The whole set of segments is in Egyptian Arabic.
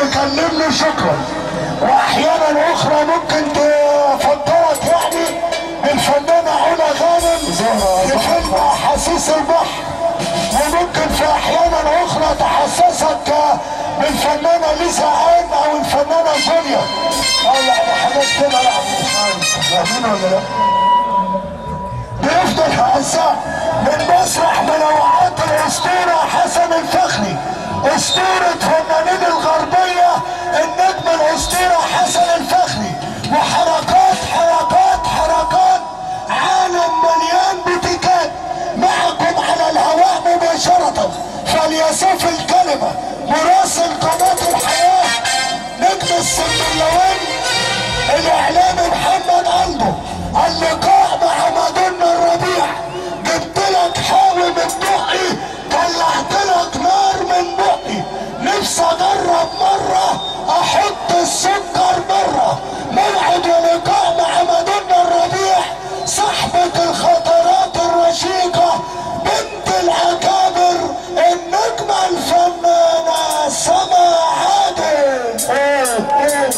تكلمني شكرا واحيانا اخرى ممكن تفضلك يعني بالفنانة علا غانم في فيلم احاسيس البحر وممكن في احيانا اخرى تحسسك بالفنانة ليزا عين او الفنانة جوليا او يعني حاجات كده يعني فاهمين ولا لا؟ بيفضل اعزاء من مسرح منوعات الاسطوره حسن الفخري اسطوره فنانين الغربيه النجم الاسطوره حسن الفخري وحركات حركات حركات عالم مليان بوتيكات معكم على الهواء مباشره فليسف الكلمه مراسل قناه الحياه نجم السندلوان الاعلامي محمد قلبه اللقاء مع مدن الربيع جبت لك حاوي من بقي طلعت لك نار من بقي نفسي اجرب مره احط السكر مره موعد ولقاء مع مدن الربيع صاحبة الخطرات الرشيقة بنت الاكابر النجمة الفنانة سما عادل إيه إيه.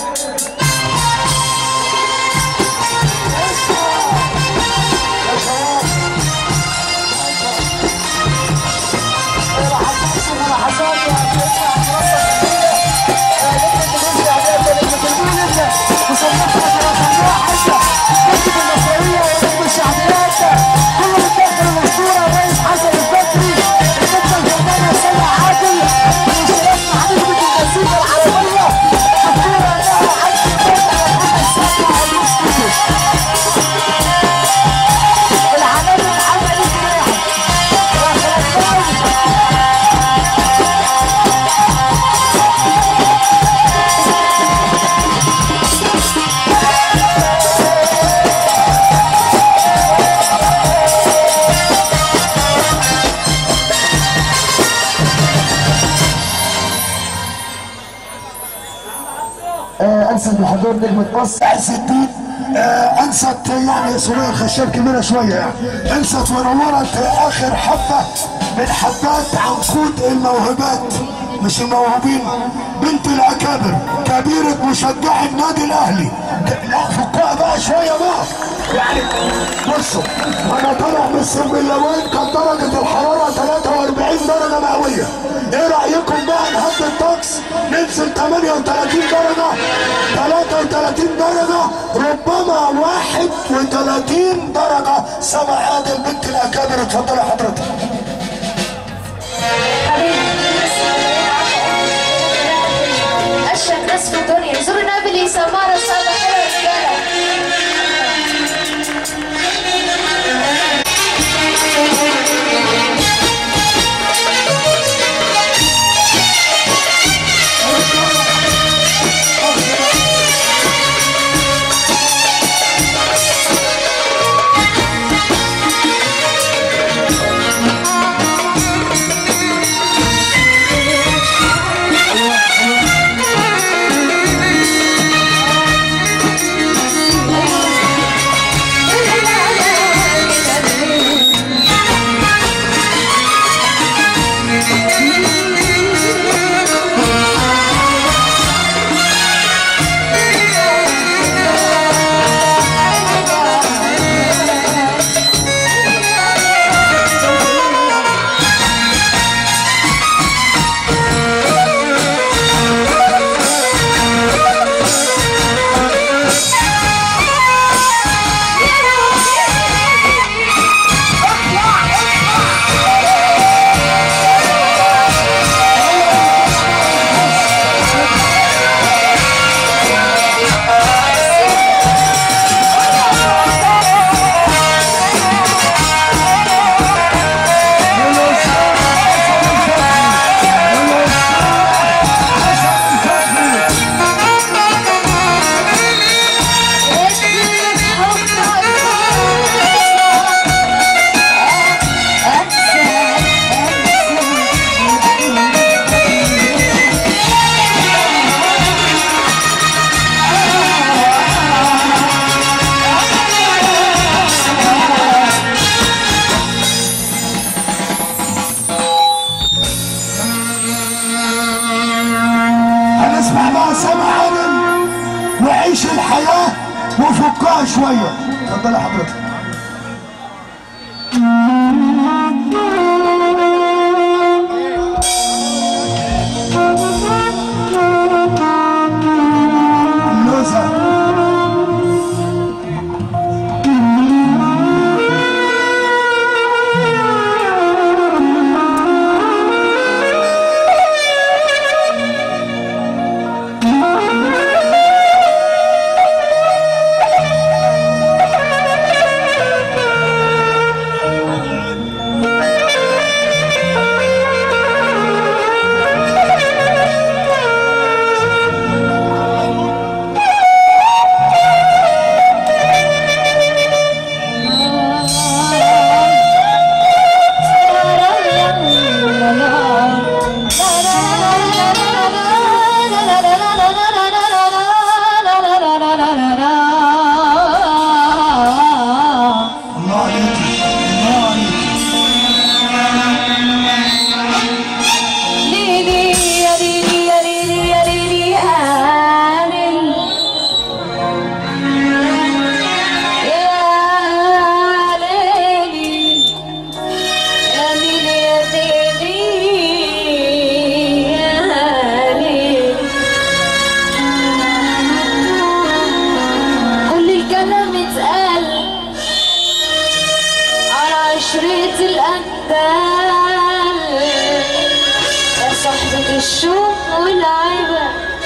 العمل العمل الجماعي آه، انست بحضور نجمة مصر عز الدين آه، انست يعني سوريا الخشاب كبيرة شوية يعني انست ونورت اخر حبة من حبات عنقود الموهبات مش الموهوبين بنت الاكابر كبيرة مشجعي النادي الاهلي لا فكها بقى شوية بقى يعني بصوا انا طالع من السنبلاوين كان درجة الحرارة 43 درجة مئوية ايه رأيكم بقى نهدي الطقس ننزل 38 درجة 33 درجة ربما 31 درجة سما عادل بنت الاكابر اتفضلي حضرتك اشهد ناس في الدنيا زوروا نابلي سمارة سابا حلوة رجالة اسمع بقى سامع عادل وعيش الحياة وفكها شوية اتفضل يا حضرتك اللوزة الله عليك الله عليك كل الكلام اتقال على عشرة الأندال يا صاحبة الشوق والعيبة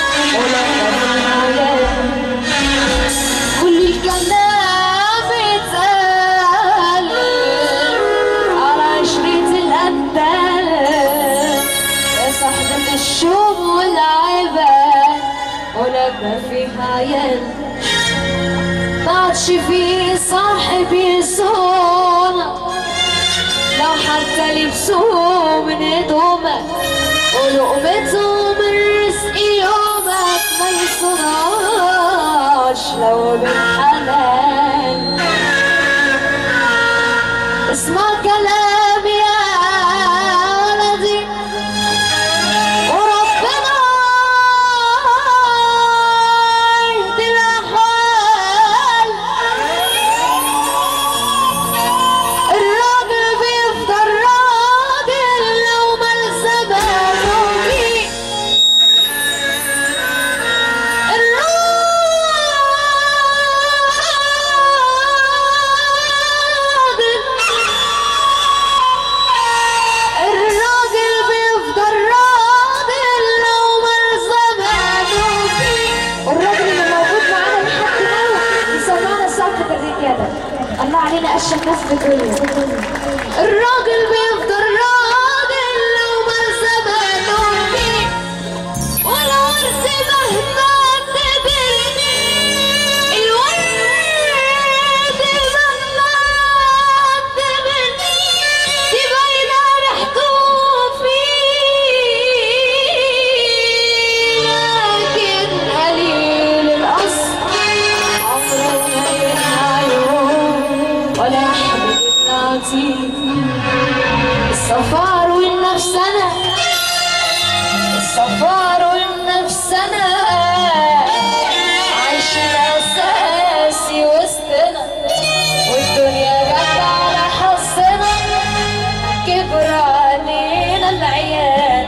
كل الكلام اتقال على عشرة الأندال يا صاحبة الشوق والعيبة ولما فيها عيال ما عادش في صاحب يصونك لو حتى لبسوه من هدومك ولقمته من رزق يومك ما يصوناش لو بالحلال اسمع كلامي يا ولدي وربنا يهدي الأحوال الراجل بيفضل راجل لو ما الزمانه فيه الراجل الراجل بيفضل راجل لو ما الزمانه فيه والراجل اللي موجود معانا لحد دلوقتي يسمعنا صفقة الرجالة الله علينا أشهر ناس في الدنيا الراجل بيفضل راجل لو ما زمانه فيه والورد مهما تبني الورد مهما تبني تبين ريحته فيه لكن قليل الأصل عمره ما ينعيون ولا يحمل النعتين الصفار والنفسنة الصفار والنفسنة عايشين أساسي وسطنا والدنيا جت على حظنا كبر علينا العيال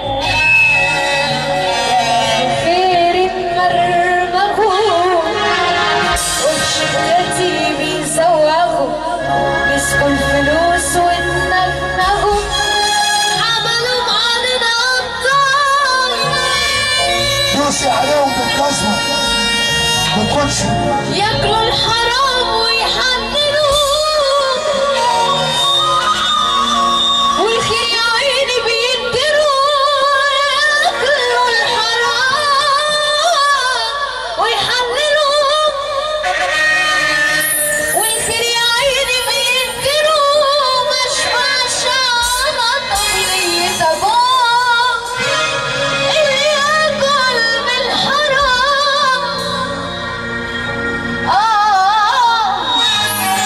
خير مرمغون وبشدتي بيزوغوا مسكوا الفلوس واتنغنغوا عملوا معانا أبطال دوسي عليهم بالجزمة بالكوتشي ياكلوا الحرام ويحللوه والخير يا عيني بينكروا ياكلوا الحرام ويحللوه والخير يا عيني بينكروا مش عشان طبيعية أبوه اللي ياكل من الحرام آه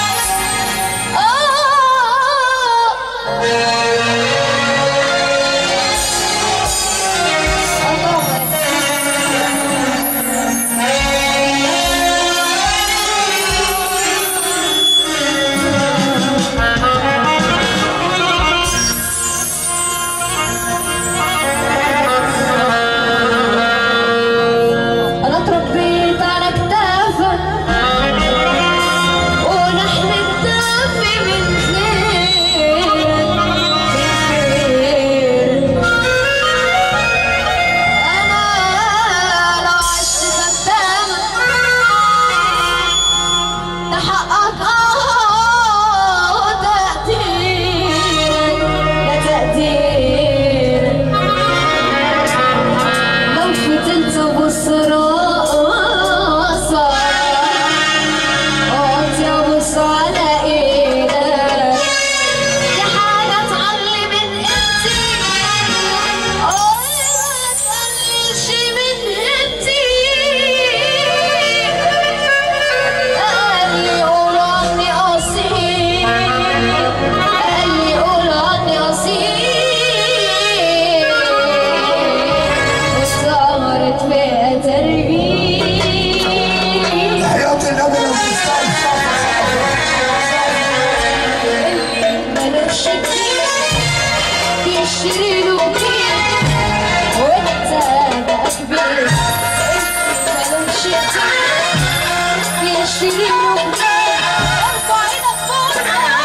عشرين يوم ارفع ايدك فوق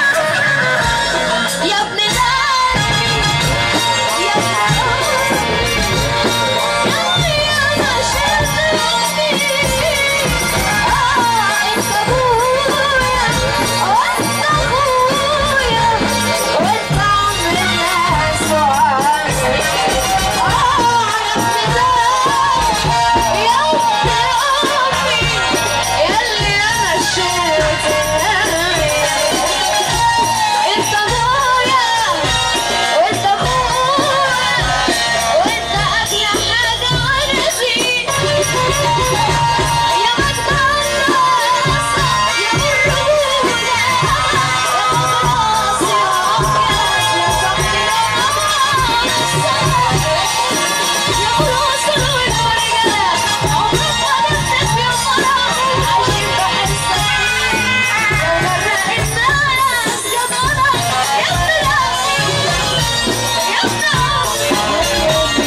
يا ابن القلب يا ابن القلب يا انا شلت قلبي اه انت ابويا وانت اخويا وانت عمر الناس وعمري اه يا ابن القلب يا ابن امي ياللي انا شلت انت ابويا وانت اخويا وانت اغلى حاجه عندي يا مقدس يا بالرجوله يا خلاص يا عكاز يا صاحبي يا خلاص والفرجه عمرك ما نفسك في فرح عايشين بحسك يا مرق الناس يا ضنا يا ابن يا ابن يا ابن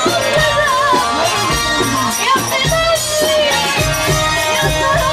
يا ابن نفسي يا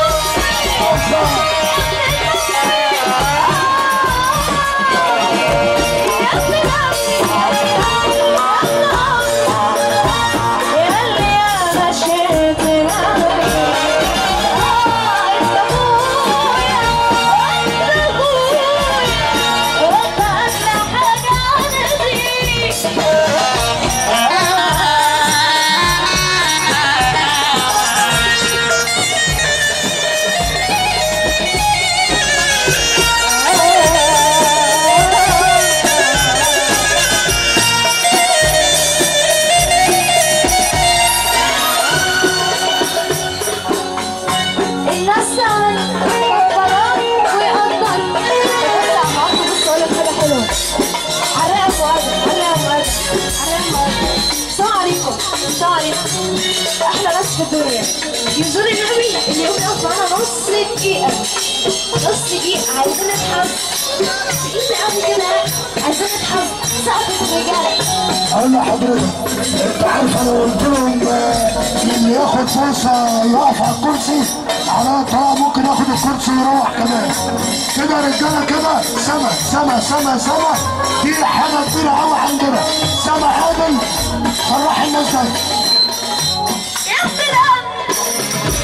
الناس مفكراني ويقدرني بس عم اقول بص اقول لك حاجه حلوه حرام مؤدب حرام مؤدب حرام مؤدب السلام عليكم السلام عليكم احلى ناس في الدنيا يزور النبي اليوم يقف معانا نص دقيقه نص دقيقه عايزين نتحب دقيقه قبل كده عايزين نتحب سقف الرجاله اقول لحضرتك انت عارف انا قلت لهم آه، اللي ياخد فرصه يقف على الكرسي على طبعا ممكن ياخد الكرسي ويروح كمان كده يا رجاله كده سما سما سما سما دي حاجه كبيره قوي عندنا سما عادل فرح الناس دي يا سلام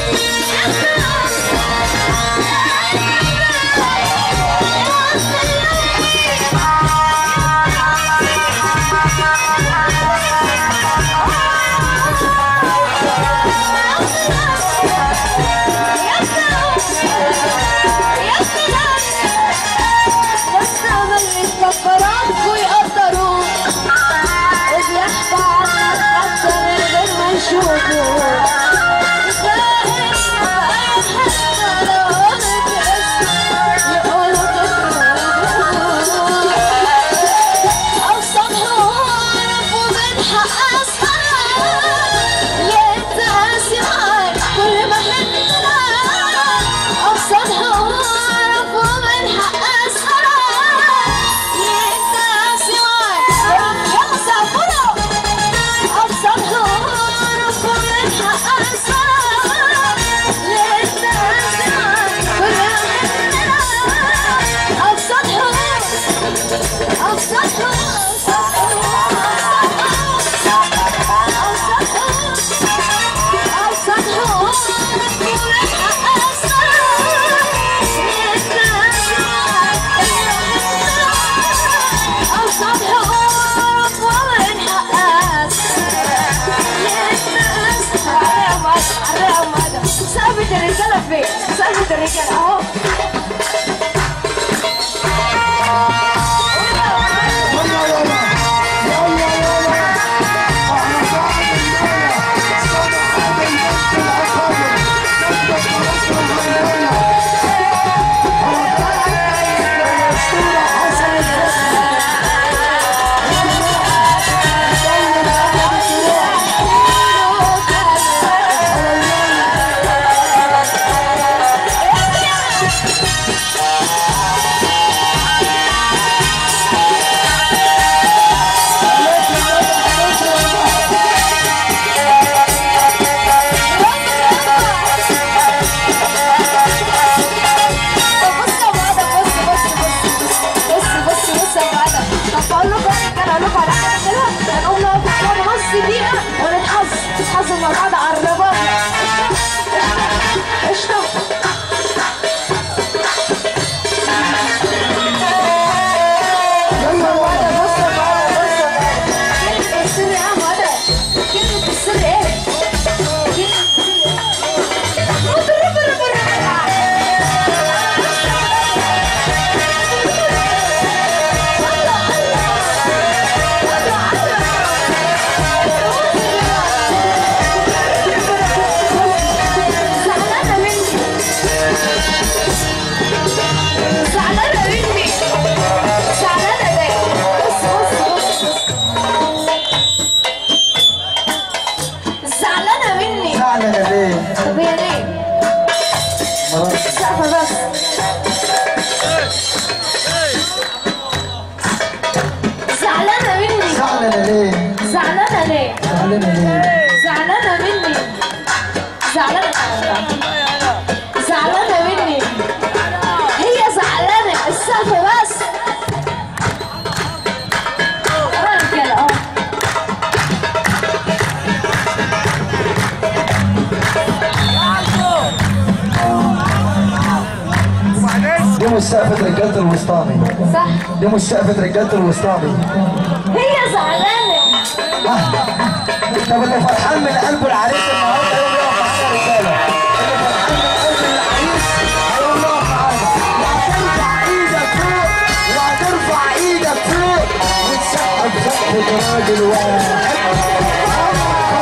ويقدروا وبيحكوا عنك حتى من غير ما يشوفوا أبصر حروف ومن حق أسمع للناس كل حننا أبصر حروف أبصر حروف أبصر حروف أبصر حروف ومن حق أسمع للناس أبصر حروف ومن حق ثابت الرجالة فين؟ ثابت الرجالة اهو يلا يلا يلا يلا احنا صاحب الليله سما عادل بنت العقابر بنت العقابر الاسطوره حسن الحسني يا زعلانة ليه؟ طب هي ليه؟ مراتي سقفة بس زعلانة مني زعلانة ليه؟ زعلانة ليه؟ زعلانة ليه؟ زعلانة مني زعلانة زعلانة مني هي زعلانة السقف بس أنا كده أهو دي مش سقفة رجالة الوسطاني صح دي مش سقفة رجالة الوسطاني هي زعلانة طب اللي فرحان من قلب العريس النهارده يقوم يقف معانا رجاله اللي فرحان من قلب العريس هيقوم يقف معانا وهترفع ايدك فوق وهترفع ايدك فوق وتسقف سقفة راجل واحد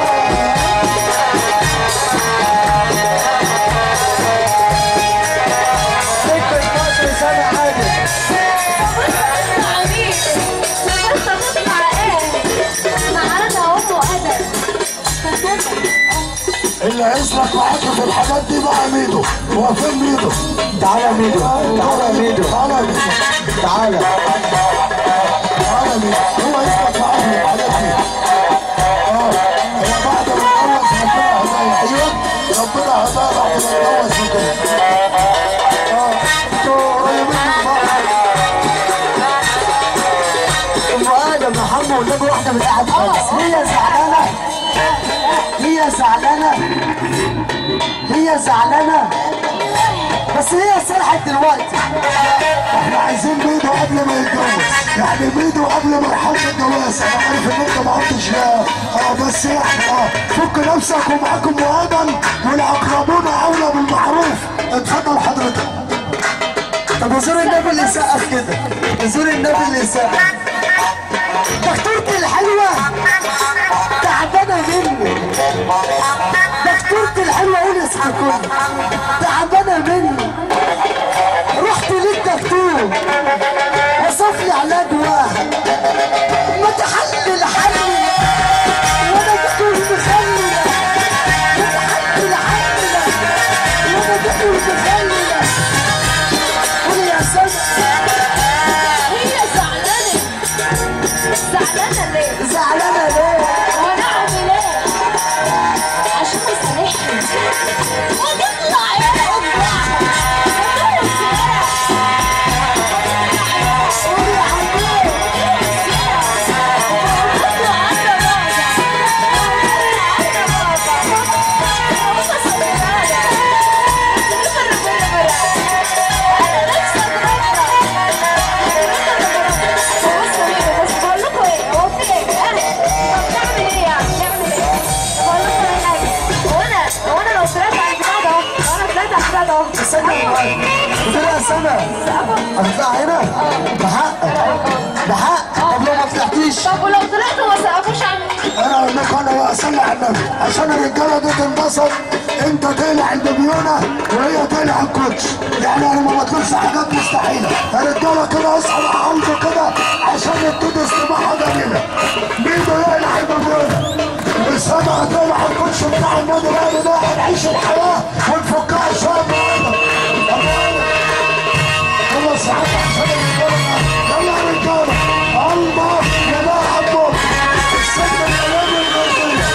سكة 12 سنة عادل تطلع مين؟ بس تطلع ايه؟ معانا أم وأدب اللي هيسلك معاك في الحاجات دي بقى ميدو هو فين ميدو؟ تعالى يا ميدو تعالى يا ميدو تعالى يا ميدو تعالى تعالى يا ميدو هو هيسلك معاك في الحاجات دي اه هو بعد ما اتجوز ربنا هدايا ربنا هدايا بعد ما اتجوز وكده اه انتوا قريبين من بعض ام ادم يا حمو والنبي واحده من قاعد خالص هي زعلانه هي زعلانه هي زعلانه بس هي سرحت دلوقتي احنا عايزين ميدو قبل ما يتجوز يعني ميدو قبل مرحله الجواز انا عارف ان انت ما عدتش اه بس يعني اه فك نفسك ومعاكم مؤدب والاقربون اولى بالمعروف اتفضل حضرتك طب وزور النبي اللي سقف كده وزور النبي اللي سقف دكتورتي الحلوه تعبانه مني دكتورتي الحلوه قول اسم الكل تعبانه مني رحت للدكتور وصف لي علاج واحد ما تحلل حلي وانا دكتور مخلله ما تحلل حلي وانا دكتور مخلله قول يا سنة هي زعلانة زعلانة ليه؟ زعلانة ليه؟ وانا اعمل ايه؟ عشان يصالحني وتطلع يا اطلع وتطلع السيارة قول يا حبيبي وتطلع عند بابا استنى قلت لها سنة هتطلع هنا بحقك بحق طب لو ما طلعتيش طب ولو طلعت وما سقفوش عني انا اقول لك انا بقى صلي على النبي عشان الرجاله دي تنبسط انت تقلع البيبيونه وهي تقلع الكوتش يعني انا ما بطلبش حاجات مستحيله الرجاله كده اصحى مع عمرو كده عشان يبتدي استباحه جميله ميدو يقلع البيبيونه والسما تقلع الكوتش بتاع النادي الاهلي ده هنعيش الحياه ونفكها شويه بعض خلاص يا عم عشان الرجاله يلا يا رجاله الله يا لاعب السجن الاولاني المرضي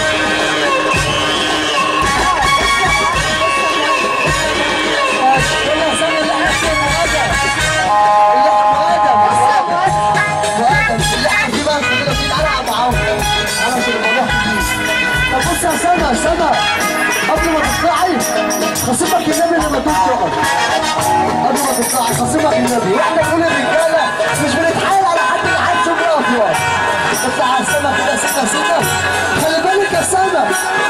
يلا سنة اللي احنا فيه مؤدب اللي احنا مؤدب مؤدب اللي احنا فيه بقى كلنا فيه تعالى يا معاهم انا عشان الموضوع كبير طب بص يا سما سما قبل ما تطلعي خصيمك النبي لما تقعد قبل ما تطلعي خصيمك النبي واحنا نقول الرجاله مش بنتحايل على حد اللي عايز يشوف اطول اطلع على السما كده سكه سكه خلي بالك يا سما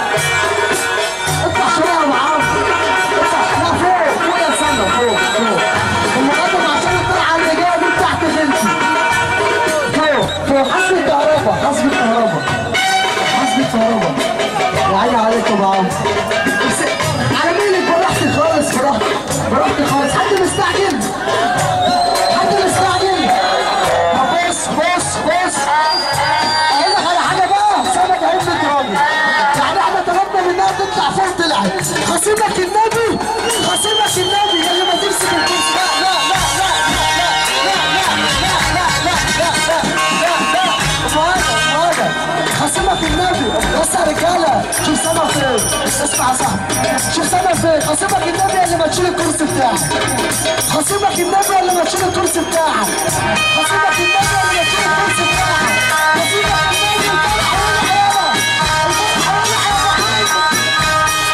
اطلع شويه يا معاهم اطلع لا فوق فوق يا سما فوق فوق المقدم عشان الطلعه اللي جايه دي بتاعت بنتي فوق فوق حسب الكهرباء حسب الكهرباء حسب الكهرباء يا عيني عليكم يا عم بس على مين براحتي خالص براحتي براحتي خالص حد مستعجل حد مستعجل طب بص بص بص اقول لك على حاجه بقى سمك هيبني ترابي يعني احنا طلبنا منها تطلع فوق طلعت خصيمك النبي خصيمك النبي اللي ما تمسك الكرسي لا لا لا لا لا لا لا لا لا لا لا لا لا مهاجم مهاجم خصيمك النبي بص يا رجاله شوف سما فين اسمع يا صاحبي شوف سما فين خصيمك النبي اللي ما تشيل الكرسي بتاعك خصيمك النبي اللي ما تشيل الكرسي بتاعك خصيمك النبي اللي ما تشيل الكرسي بتاعك خصيمك النبي الفرحه والحياه الفرحه والحياه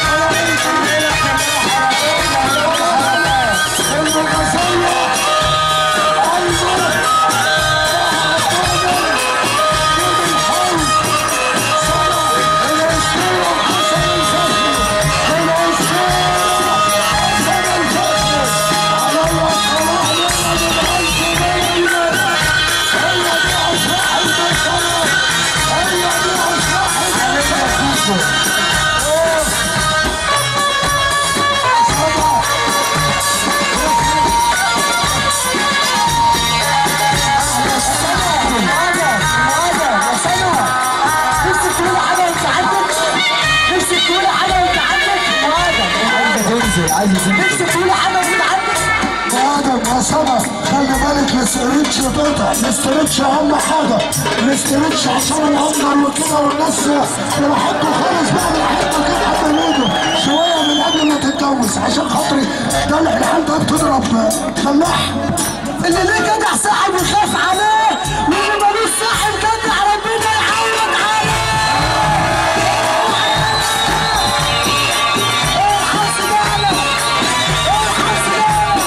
نفسك تقول حاجه وانت عندك نفسك تقول حاجه وانت عندك مهاجم تنزل عايز تنزل نفسك تقول حاجه وانت عندك ادم يا سما خلي بالك الاسترتش بيضة الاسترتش اهم حاجة الاسترتش عشان العنبر وكده والناس بيحطوا خالص بقى بيحطوا كده حتى ايده شوية من قبل ما تتجوز عشان خاطري ده الحلال ده بتضرب فلاح اللي ليه جدع صاحب يخاف عليه واللي ملوش صاحب جدع ربنا يعوض عليه الحظ جعلك الحظ جعلك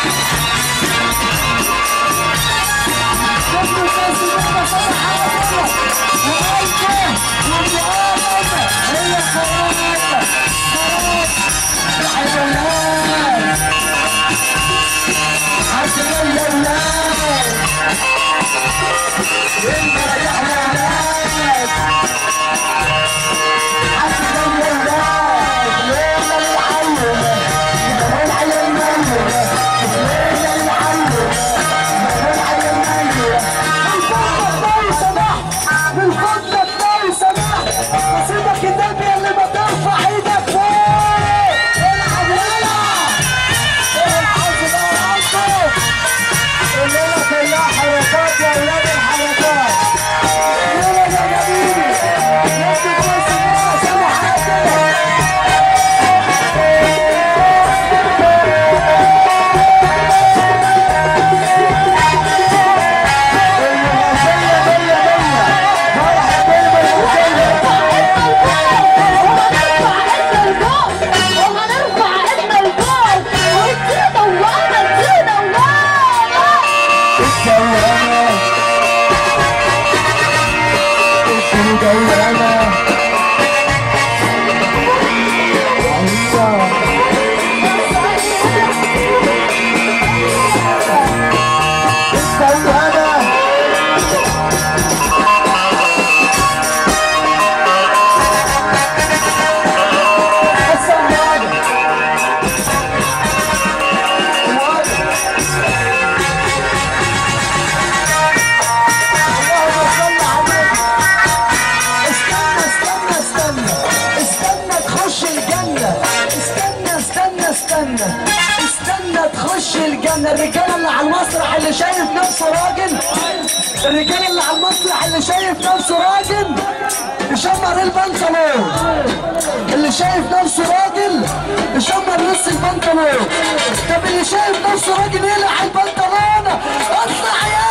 ابن الناس اللي صبح على كده وقلبه وبيقامه هي كرامه كرامه الحيوانات حسن الله النبي اللي ما ترفع ايدك فوق العب يلا العب بقى العب الليلة كلها حركات يا ولاد الحركات يلا يا جميل نادي كويس بقى سامع حاجة المغازية مية مية فرحة كلمة المغازية الدوامة الدوامة الله الدوامة السلام اللهم صل عليك استنى استنى استنى استنى تخش الجنة استنى استنى استنى استنى تخش الجنة الرجالة اللي على المسرح اللي شايف نفسه راجل الرجال اللي على المسرح اللي شايف نفسه راجل يشمر البنطلون اللي شايف نفسه راجل يشمر نص البنطلون طب اللي شايف نفسه راجل يقلع البنطلون اطلع يا